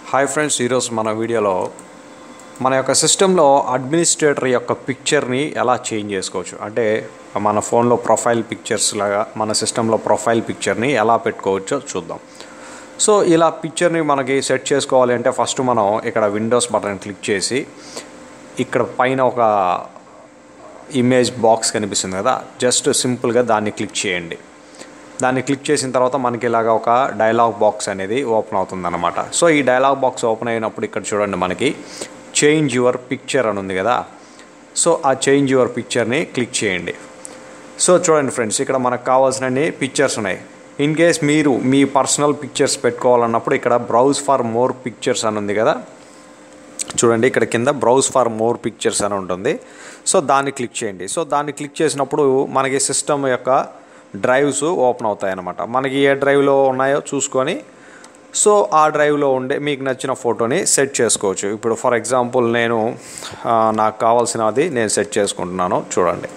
hi friends ఈరోజు మన వీడియోలో మన యొక్క సిస్టంలో అడ్మినిస్ట్రేటర్ యొక్క పిక్చర్ని ఎలా చేంజ్ చేసుకోవచ్చు అంటే మన ఫోన్లో ప్రొఫైల్ పిక్చర్స్ లాగా మన సిస్టంలో ప్రొఫైల్ పిక్చర్ని ఎలా పెట్టుకోవచ్చో చూద్దాం సో ఇలా పిక్చర్ని మనకి సెట్ చేసుకోవాలి అంటే ఫస్ట్ మనం ఇక్కడ విండోస్ బటన్ క్లిక్ చేసి ఇక్కడ పైన ఒక ఇమేజ్ బాక్స్ కనిపిస్తుంది కదా జస్ట్ సింపుల్గా దాన్ని క్లిక్ చేయండి దాన్ని క్లిక్ చేసిన తర్వాత మనకి ఇలాగ ఒక డైలాగ్ బాక్స్ అనేది ఓపెన్ అవుతుంది అనమాట సో ఈ డైలాగ్ బాక్స్ ఓపెన్ అయినప్పుడు ఇక్కడ చూడండి మనకి చేంజ్ యువర్ పిక్చర్ అని ఉంది కదా సో ఆ చేంజ్ యువర్ పిక్చర్ని క్లిక్ చేయండి సో చూడండి ఫ్రెండ్స్ ఇక్కడ మనకు కావాల్సినన్ని పిక్చర్స్ ఉన్నాయి ఇన్ కేస్ మీరు మీ పర్సనల్ పిక్చర్స్ పెట్టుకోవాలన్నప్పుడు ఇక్కడ బ్రౌజ్ ఫర్ మోర్ పిక్చర్స్ అని ఉంది కదా చూడండి ఇక్కడ కింద బ్రౌజ్ ఫర్ మోర్ పిక్చర్స్ అని ఉంటుంది సో దాన్ని క్లిక్ చేయండి సో దాన్ని క్లిక్ చేసినప్పుడు మనకి సిస్టమ్ యొక్క డ్రైవ్స్ ఓపెన్ అవుతాయి అన్నమాట మనకి ఏ డ్రైవ్లో ఉన్నాయో చూసుకొని సో ఆ డ్రైవ్లో ఉండే మీకు నచ్చిన ఫోటోని సెట్ చేసుకోవచ్చు ఇప్పుడు ఫర్ ఎగ్జాంపుల్ నేను ఆ, నాకు కావాల్సినది నేను సెట్ చేసుకుంటున్నాను చూడండి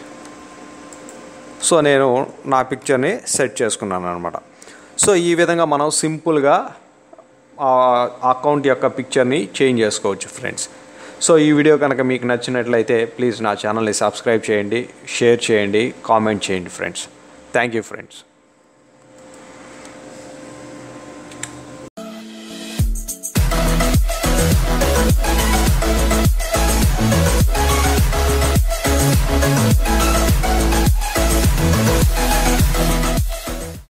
సో నేను నా పిక్చర్ని సెట్ చేసుకున్నాను అనమాట సో ఈ విధంగా మనం సింపుల్గా అకౌంట్ యొక్క పిక్చర్ని చేంజ్ చేసుకోవచ్చు ఫ్రెండ్స్ సో ఈ వీడియో కనుక మీకు నచ్చినట్లయితే ప్లీజ్ నా ఛానల్ని సబ్స్క్రైబ్ చేయండి షేర్ చేయండి కామెంట్ చేయండి ఫ్రెండ్స్ థ్యాంక్ యూ ఫ్రెండ్స్